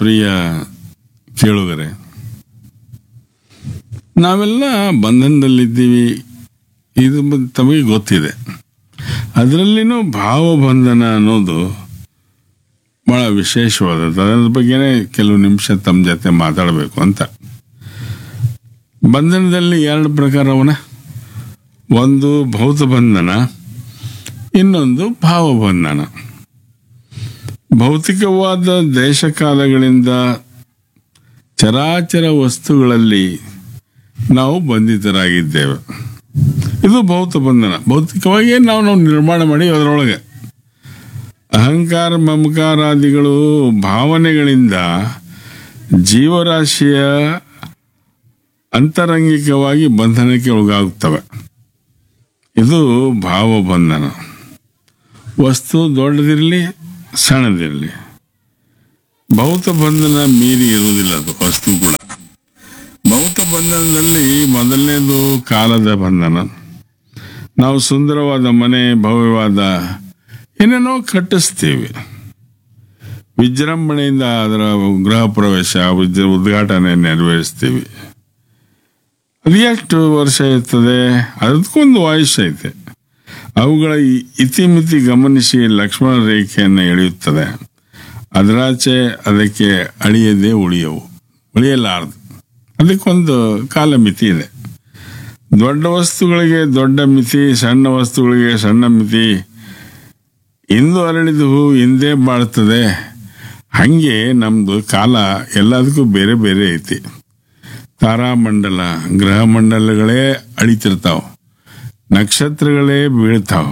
ಪ್ರಿಯ ಕೇಳುಗರೆ ನಾವೆಲ್ಲ ಬಂಧನದಲ್ಲಿದ್ದೀವಿ ಇದು ಬ- ತಮಗೆ ಗೊತ್ತಿದೆ ಅದರಲ್ಲಿನೂ ಭಾವಬಂಧನ ಅನ್ನೋದು ಬಹಳ ವಿಶೇಷವಾದದ್ದು ಅದರ ಬಗ್ಗೆನೇ ಕೆಲವು ನಿಮಿಷ ತಮ್ಮ ಜೊತೆ ಮಾತಾಡಬೇಕು ಅಂತ ಬಂಧನದಲ್ಲಿ ಎರಡು ಪ್ರಕಾರವನ ಒಂದು ಭೌತ ಬಂಧನ ಇನ್ನೊಂದು ಭಾವಬಂಧನ ಭೌತಿಕವಾದ ದೇಶಕಾಲಗಳಿಂದ ಚರಾಚರ ವಸ್ತುಗಳಲ್ಲಿ ನಾವು ಬಂಧಿತರಾಗಿದ್ದೇವೆ ಇದು ಭೌತ ಬಂಧನ ಭೌತಿಕವಾಗಿ ನಾವು ನಾವು ನಿರ್ಮಾಣ ಮಾಡಿ ಅದರೊಳಗೆ ಅಹಂಕಾರ ಮಮಕಾರಾದಿಗಳು ಭಾವನೆಗಳಿಂದ ಜೀವರಾಶಿಯ ಅಂತರಂಗಿಕವಾಗಿ ಬಂಧನಕ್ಕೆ ಒಳಗಾಗುತ್ತವೆ ಇದು ಭಾವಬಂಧನ ವಸ್ತು ದೊಡ್ಡದಿರಲಿ ಸಣ್ಣದಿರಲಿ ಭೌತ ಬಂಧನ ಮೀರಿ ಇರುವುದಿಲ್ಲ ಅದು ವಸ್ತು ಕೂಡ ಭೌತ ಬಂಧನದಲ್ಲಿ ಮೊದಲನೇದು ಕಾಲದ ಬಂಧನ ನಾವು ಸುಂದರವಾದ ಮನೆ ಭವ್ಯವಾದ ಏನೇನೋ ಕಟ್ಟಿಸ್ತೀವಿ ವಿಜೃಂಭಣೆಯಿಂದ ಅದರ ಗೃಹ ಪ್ರವೇಶ ವಿಜ ಉದ್ಘಾಟನೆ ನೆರವೇರಿಸ್ತೀವಿ ಅದು ಎಷ್ಟು ವರ್ಷ ಇರ್ತದೆ ಅದಕ್ಕೊಂದು ಆಯುಷ್ಯ ಐತೆ ಅವುಗಳ ಇ- ಇತಿಮಿತಿ ಗಮನಿಸಿ ಲಕ್ಷ್ಮಣ ರೇಖೆಯನ್ನು ಎಳೆಯುತ್ತದೆ ಅದರಾಚೆ ಅದಕ್ಕೆ ಅಳಿಯದೆ ಉಳಿಯವು ಉಳಿಯಲಾರದು ಅದಕ್ಕೊಂದು ಕಾಲಮಿತಿ ಇದೆ ದೊಡ್ಡ ವಸ್ತುಗಳಿಗೆ ದೊಡ್ಡ ಮಿತಿ ಸಣ್ಣ ವಸ್ತುಗಳಿಗೆ ಸಣ್ಣ ಮಿತಿ ಇಂದು ಅರಳಿದ ಹೂ ಹಿಂದೆ ಬಾಳ್ತದೆ ಹಂಗೆ ನಮ್ದು ಕಾಲ ಎಲ್ಲದಕ್ಕೂ ಬೇರೆ ಬೇರೆ ಐತಿ ತಾರಾಮಂಡಲ ಗ್ರಹ ಮಂಡಲಗಳೇ ಅಳಿತಿರ್ತಾವ ನಕ್ಷತ್ರಗಳೇ ಬೀಳ್ತಾವ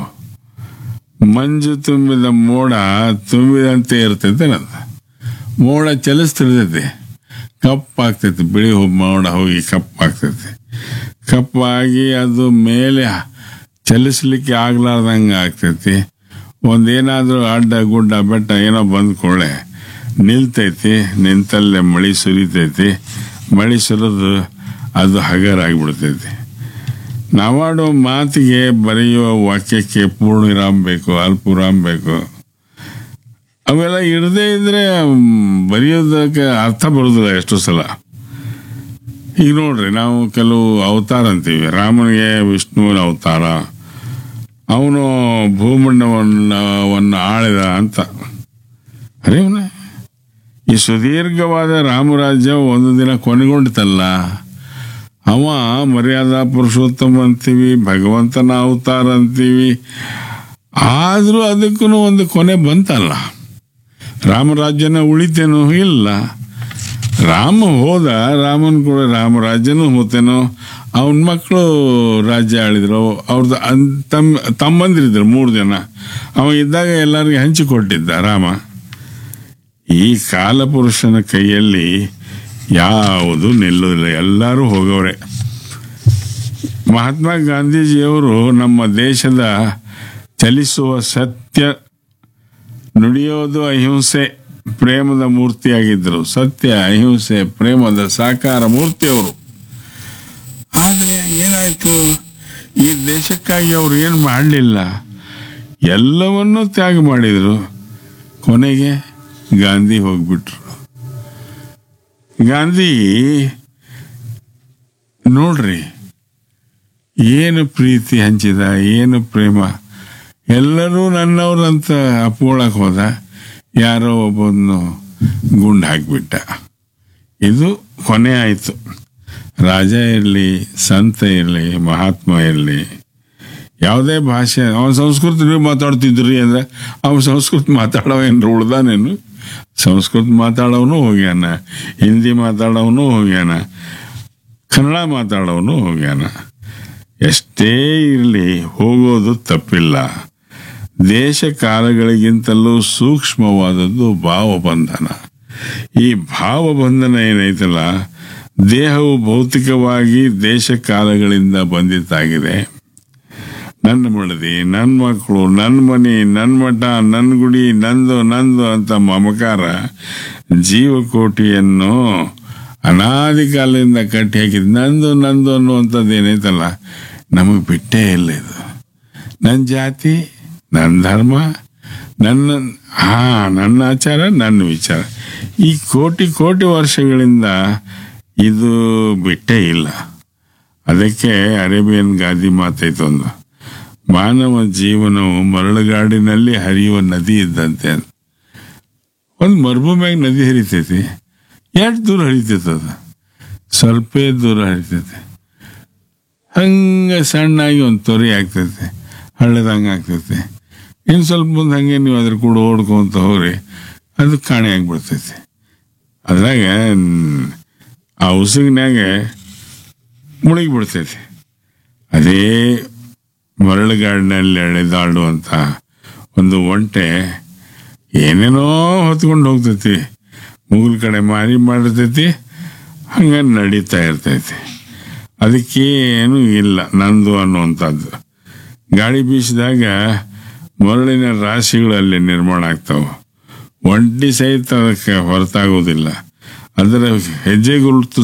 ಮಂಜು ತುಂಬಿದ ಮೋಡ ತುಂಬಿದಂತೆ ಇರ್ತೈತೆ ಅದು ಮೋಡ ಚಲಿಸ್ತಿರ್ತೈತಿ ಕಪ್ಪಾಗ್ತೈತಿ ಬಿಳಿ ಹೋ- ಮೋಡ ಹೋಗಿ ಕಪ್ಪಾಗ್ತೈತಿ ಕಪ್ಪಾಗಿ ಅದು ಮೇಲೆ ಚಲಿಸ್ಲಿಕ್ಕೆ ಆಗ್ಲಾರ್ದಂಗೆ ಆಗ್ತೈತಿ ಒಂದೇನಾದ್ರೂ ಅಡ್ಡ ಗುಡ್ಡ ಬೆಟ್ಟ ಏನೋ ಬಂದ ಕೂಡಲೇ ನಿಲ್ತೈತಿ ನಿಂತಲ್ಲೇ ಮಳಿ ಸುರಿತೈತಿ ಮಳಿ ಸುರಿದು ಅದು ಹಗರಾಗ್ಬಿಡ್ತೈತಿ ನಾವಾಡೋ ಮಾತಿಗೆ ಬರೆಯುವ ವಾಕ್ಯಕ್ಕೆ ಪೂರ್ಣ ವಿರಾಮ ಬೇಕು ಅಲ್ಪ ವಿರಾಮ ಬೇಕು ಅವೆಲ್ಲ ಇರದೇ ಇದ್ರೆ ಮ್, ಬರೆಯೋದಕ್ಕೆ ಅರ್ಥ ಬರೋದಿಲ್ಲ ಎಷ್ಟೋ ಸಲ ಈಗ ನೋಡ್ರಿ ನಾವು ಕೆಲವು ಅವತಾರ ಅಂತೀವಿ ರಾಮನಿಗೆ ವಿಷ್ಣುವಿನ ಅವತಾರ ಅವನು ಭೂಮಂಡವನ್ನು ಆಳಿದ ಅಂತ ಅರೇ ಅವ್ನೆ, ಈ ಸುದೀರ್ಘವಾದ ರಾಮರಾಜ್ಯ ಒಂದು ದಿನ ಕೊನೆಗೊಂಡಿತಲ್ಲ ಅವ ಮರ್ಯಾದಾ ಪುರುಷೋತ್ತಮ ಅಂತೀವಿ ಭಗವಂತನ ಅವತಾರ ಅಂತೀವಿ ಆದರೂ ಅದಕ್ಕೂ ಒಂದು ಕೊನೆ ಬಂತಲ್ಲ ರಾಮರಾಜ್ಯನ ಉಳಿತೇನೋ ಇಲ್ಲ ರಾಮ ಹೋದ ರಾಮನ್ ಕೂಡ ರಾಮರಾಜ್ಯನೂ ಹೋತೇನೋ ಅವನ ಮಕ್ಕಳು ರಾಜ್ಯ ಆಳಿದ್ರು ಅವ್ರದ್ದು ಅನ್- ತಮ್ಮ ತಮ್ಮಂದಿರಿದ್ರು ಮೂರು ಜನ ಅವ ಇದ್ದಾಗ ಎಲ್ಲರಿಗೆ ಹಂಚಿಕೊಟ್ಟಿದ್ದ ರಾಮ ಈ ಕಾಲಪುರುಷನ ಕೈಯಲ್ಲಿ ಯಾವುದು ನಿಲ್ಲುವುದಿಲ್ಲ ಎಲ್ಲರೂ ಹೋಗವ್ರೆ ಮಹಾತ್ಮ ಗಾಂಧೀಜಿಯವರು ನಮ್ಮ ದೇಶದ ಚಲಿಸುವ ಸತ್ಯ ನುಡಿಯೋದು ಅಹಿಂಸೆ ಪ್ರೇಮದ ಮೂರ್ತಿಯಾಗಿದ್ದರು ಸತ್ಯ ಅಹಿಂಸೆ ಪ್ರೇಮದ ಸಾಕಾರ ಮೂರ್ತಿಯವರು ಆದರೆ ಏನಾಯ್ತು ಈ ದೇಶಕ್ಕಾಗಿ ಅವರು ಏನು ಮಾಡಲಿಲ್ಲ ಎಲ್ಲವನ್ನೂ ತ್ಯಾಗ ಮಾಡಿದರು ಕೊನೆಗೆ ಗಾಂಧಿ ಹೋಗ್ಬಿಟ್ರು ಗಾಂಧಿ ನೋಡ್ರಿ ಏನು ಪ್ರೀತಿ ಹಂಚಿದ ಏನು ಪ್ರೇಮ ಎಲ್ಲರೂ ನನ್ನವ್ರಂತ ಅಪ್ಕೊಳಕ್ ಹೋದ ಯಾರೋ ಒಬ್ಬನು ಗುಂಡು ಹಾಕಿಬಿಟ್ಟ ಇದು ಕೊನೆ ಆಯಿತು ರಾಜ ಇರಲಿ ಸಂತ ಇರಲಿ ಮಹಾತ್ಮ ಇರಲಿ ಯಾವುದೇ ಭಾಷೆ ಅವನ ಸಂಸ್ಕೃತ ನೀವು ಮಾತಾಡ್ತಿದ್ರಿ ಅಂದ್ರೆ ಅವನ ಸಂಸ್ಕೃತ ಮಾತಾಡೋ ಏನ್ರ ಉಳ್ದಾನೇನು ಸಂಸ್ಕೃತ ಮಾತಾಡೋನು ಹೋಗ್ಯಾನ ಹಿಂದಿ ಮಾತಾಡೋನು ಹೋಗ್ಯಾನ ಕನ್ನಡ ಮಾತಾಡೋನು ಹೋಗ್ಯಾನ ಎಷ್ಟೇ ಇರಲಿ ಹೋಗೋದು ತಪ್ಪಿಲ್ಲ ದೇಶ ಕಾಲಗಳಿಗಿಂತಲೂ ಸೂಕ್ಷ್ಮವಾದದ್ದು ಭಾವಬಂಧನ ಈ ಭಾವಬಂಧನ ಏನೈತಲ್ಲ ದೇಹವು ಭೌತಿಕವಾಗಿ ದೇಶ ಕಾಲಗಳಿಂದ ಬಂದಿದ್ದಾಗಿದೆ ನನ್ನ ಮಡದಿ ನನ್ನ ಮಕ್ಕಳು ನನ್ನ ಮನೆ ನನ್ನ ಮಠ ನನ್ನ ಗುಡಿ ನಂದು ನಂದು ಅಂತ ಮಮಕಾರ ಜೀವಕೋಟಿಯನ್ನು ಅನಾದಿ ಕಾಲದಿಂದ ಕಟ್ಟಿ ಹಾಕಿದ್ ನಂದು ನಂದು ಅನ್ನುವಂಥದ್ದು ಏನೈತಲ್ಲ ನಮಗೆ ಬಿಟ್ಟೇ ಇಲ್ಲ ಇದು ನನ್ನ ಜಾತಿ ನನ್ನ ಧರ್ಮ ನನ್ನ ಹಾ ನನ್ನ ಆಚಾರ ನನ್ನ ವಿಚಾರ ಈ ಕೋಟಿ ಕೋಟಿ ವರ್ಷಗಳಿಂದ ಇದು ಬಿಟ್ಟೇ ಇಲ್ಲ ಅದಕ್ಕೆ ಅರೇಬಿಯನ್ ಗಾದಿ ಮಾತೈತೆ ಒಂದು ಮಾನವ ಜೀವನವು ಮರಳುಗಾಡಿನಲ್ಲಿ ಹರಿಯುವ ನದಿ ಇದ್ದಂತೆ ಅಂತ ಒಂದು ಮರುಭೂಮಿಯಾಗ ನದಿ ಹರಿತೈತಿ ಎಷ್ಟು ದೂರ ಹರಿತೈತೆ ಅದು ಸ್ವಲ್ಪ ದೂರ ಹರಿತೈತೆ ಹಂಗೆ ಸಣ್ಣಾಗಿ ಒಂದು ತೊರಿ ಆಗ್ತೈತೆ ಹಳ್ಳದಂಗೆ ಆಗ್ತೈತೆ ಇನ್ನು ಸ್ವಲ್ಪ ಮುಂದೆ ಹಂಗೆ ನೀವು ಅದ್ರ ಕೂಡ ಓಡ್ಕೊಂತ ಹೋಗ್ರಿ ಅದು ಕಾಣೆ ಆಗಿಬಿಡ್ತೈತಿ ಅದ್ರಾಗ ನ್- ಆ ಉಸುಗಿನ್ಯಾಗ ಮುಳುಗಿ ಬಿಡ್ತೈತಿ ಅದೇ ಮರಳುಗಾಡಿನಲ್ಲಿ ಎಳೆದಾಡುವಂಥ ಒಂದು ಒಂಟೆ ಏನೇನೋ ಹೊತ್ಕೊಂಡು ಹೋಗ್ತೈತಿ ಮುಗುಲ್ ಕಡೆ ಮಾರಿ ಮಾಡಿರ್ತೈತಿ ಹಂಗೆ ನಡೀತಾ ಇರ್ತೈತಿ ಅದಕ್ಕೇನು ಇಲ್ಲ ನಂದು ಅನ್ನುವಂಥದ್ದು ಗಾಳಿ ಬೀಸಿದಾಗ ಮರಳಿನ ರಾಶಿಗಳಲ್ಲಿ ನಿರ್ಮಾಣ ಆಗ್ತಾವೆ ಒಂಟಿ ಸಹಿತ ಅದಕ್ಕೆ ಹೊರತಾಗೋದಿಲ್ಲ ಅದರ ಹೆಜ್ಜೆ ಗುರುತು